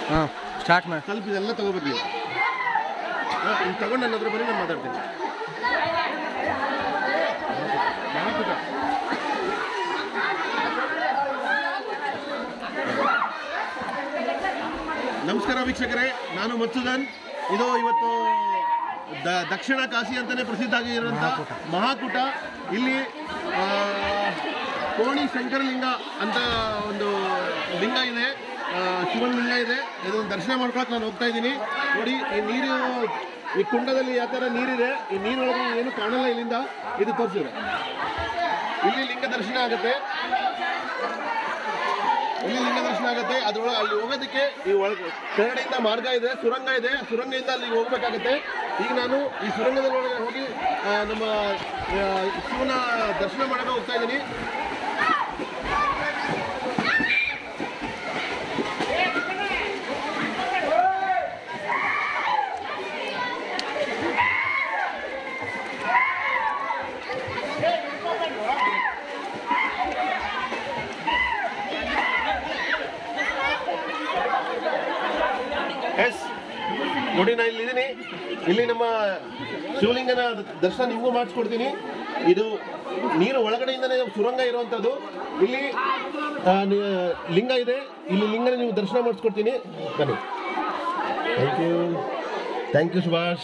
ಹಾಂ ಸ್ಟಾರ್ಟ್ ಮಾಡಿ ಸ್ವಲ್ಪ ಇದೆಲ್ಲ ತಗೋಬೇಕು ನೀವು ಹಾಂ ಇದು ತಗೊಂಡು ನನ್ನ ಹತ್ರ ಬನ್ನಿ ನಾನು ಮಾತಾಡ್ತೀನಿ ಮಹಾಕೂಟ ನಮಸ್ಕಾರ ವೀಕ್ಷಕರೇ ನಾನು ಮತ್ಸುದನ್ ಇದು ಇವತ್ತು ದ- ದಕ್ಷಿಣ ಕಾಶಿ ಅಂತಾನೆ ಪ್ರಸಿದ್ಧ ಆಗಿರುವಂಥ ಮಹಾಕೂಟ ಇಲ್ಲಿ ಆ, ಕೋಣಿ ಶಂಕರಲಿಂಗ ಅಂತ ಒಂದು ಲಿಂಗ ಇದೆ ಆ, ಶಿವನ ಲಿಂಗ ಇದೆ ಇದನ್ನು ದರ್ಶನ ಮಾಡ್ಕೊಳಕ್ಕೆ ನಾನು ಹೋಗ್ತಾ ಇದ್ದೀನಿ ನೋಡಿ ಈ ನೀರು ಈ ಕುಂಡದಲ್ಲಿ ಯಾವ ಥರ ನೀರಿದೆ ಈ ನೀರೊಳಗೆ ಏನು ಕಾಣಲ್ಲ ಇಲ್ಲಿಂದ ಇದು ತೋರಿಸಿದೆ ಇಲ್ಲಿ ಲಿಂಗ ದರ್ಶನ ಆಗುತ್ತೆ ಇಲ್ಲಿ ಲಿಂಗ ದರ್ಶನ ಆಗುತ್ತೆ ಅದ್ರೊಳಗೆ ಅಲ್ಲಿ ಹೋಗೋದಕ್ಕೆ ಈ ಒಳಗೆ ಕೆಳಗಡೆಯಿಂದ ಮಾರ್ಗ ಇದೆ ಸುರಂಗ ಇದೆ ಸುರಂಗದಿಂದ ಅಲ್ಲಿ ಹೋಗ್ಬೇಕಾಗುತ್ತೆ ಈಗ ನಾನು ಈ ಸುರಂಗದ ಒಳಗೆ ಹೋಗಿ ಆ, ನಮ್ಮ ಆ, ಶಿವನ ದರ್ಶನ ಮಾಡಕ್ಕೆ ಹೋಗ್ತಾ ಇದ್ದೀನಿ ಎಸ್ ನೋಡಿ ನಾನು ಇಲ್ಲಿದ್ದೀನಿ ಇಲ್ಲಿ ನಮ್ಮ ಶಿವಲಿಂಗನ ದರ್ಶನ ನಿಮಗೂ ಮಾಡಿಸ್ಕೊಡ್ತೀನಿ ಇದು ನೀರು ಒಳಗಡೆಯಿಂದನೇ ಸುರಂಗ ಇರುವಂಥದ್ದು ಇಲ್ಲಿ ಆ, ನಿ- ಲಿಂಗ ಇದೆ ಇಲ್ಲಿ ಲಿಂಗನ ನೀವು ದರ್ಶನ ಮಾಡಿಸ್ಕೊಡ್ತೀನಿ ಬನ್ನಿ thank you thank you Subhash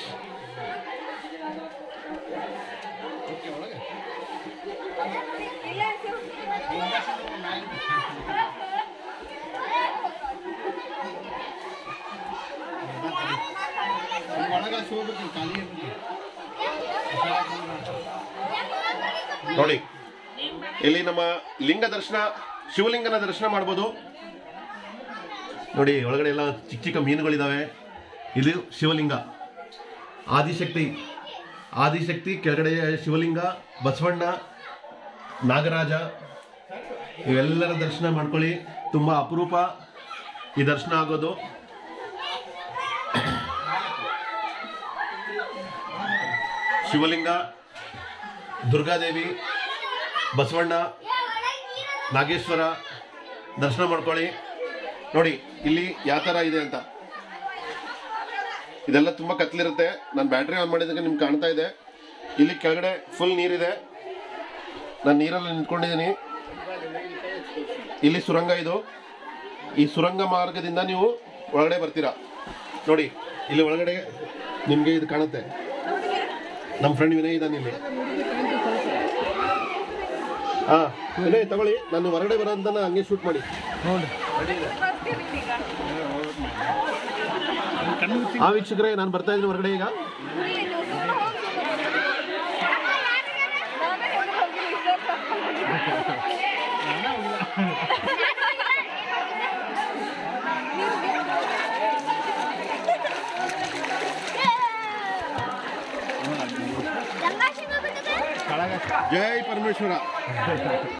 ನೋಡಿ ಇಲ್ಲಿ ನಮ್ಮ ಲಿಂಗ ದರ್ಶನ ಶಿವಲಿಂಗನ ದರ್ಶನ ಮಾಡ್ಬೋದು ನೋಡಿ ಒಳಗಡೆ ಎಲ್ಲ ಚಿಕ್ಕ ಚಿಕ್ಕ ಮೀನುಗಳಿದಾವೆ ಇದು ಶಿವಲಿಂಗ ಆದಿಶಕ್ತಿ ಆದಿಶಕ್ತಿ ಕೆಳಗಡೆ ಶಿವಲಿಂಗ ಬಸವಣ್ಣ ನಾಗರಾಜ ಇವೆಲ್ಲರ ದರ್ಶನ ಮಾಡ್ಕೊಳ್ಳಿ ತುಂಬ ಅಪರೂಪ ಈ ದರ್ಶನ ಆಗೋದು ಶಿವಲಿಂಗ ದುರ್ಗಾದೇವಿ ಬಸವಣ್ಣ ನಾಗೇಶ್ವರ ದರ್ಶನ ಮಾಡ್ಕೊಳ್ಳಿ ನೋಡಿ ಇಲ್ಲಿ ಯಾವ ಥರ ಇದೆ ಅಂತ ಇದೆಲ್ಲ ತುಂಬ ಕತ್ಲಿರುತ್ತೆ ನಾನು ಬ್ಯಾಟ್ರಿ ಆನ್ ಮಾಡಿದಾಗ ನಿಮ್ಗೆ ಕಾಣ್ತಾ ಇದೆ ಇಲ್ಲಿ ಕೆಳಗಡೆ ಫುಲ್ ನೀರಿದೆ ನಾನು ನೀರಲ್ಲಿ ನಿಂತ್ಕೊಂಡಿದ್ದೀನಿ ಇಲ್ಲಿ ಸುರಂಗ ಇದು ಈ ಸುರಂಗ ಮಾರ್ಗದಿಂದ ನೀವು ಒಳಗಡೆ ಬರ್ತೀರಾ ನೋಡಿ ಇಲ್ಲಿ ಒಳಗಡೆ ನಿಮಗೆ ಇದು ಕಾಣುತ್ತೆ ನಮ್ಮ ಫ್ರೆಂಡ್ ವಿನಯ್ ಇದ್ದಾನೆ ಇಲ್ಲಿ ಹಾ ವಿನಯ್ ತಗೊಳ್ಳಿ ನಾನು ಹೊರಗಡೆ ಬರೋದನ್ನ ಹಂಗೆ ಶೂಟ್ ಮಾಡಿ ನೋಡಿರಿ ಆ ವೀಕ್ಷಕರೇ ನಾನು ಬರ್ತಾ ಇದ್ದೀನಿ ಹೊರಗಡೆ ಈಗ ಜೈ ಪರಮೇಶ್ವರ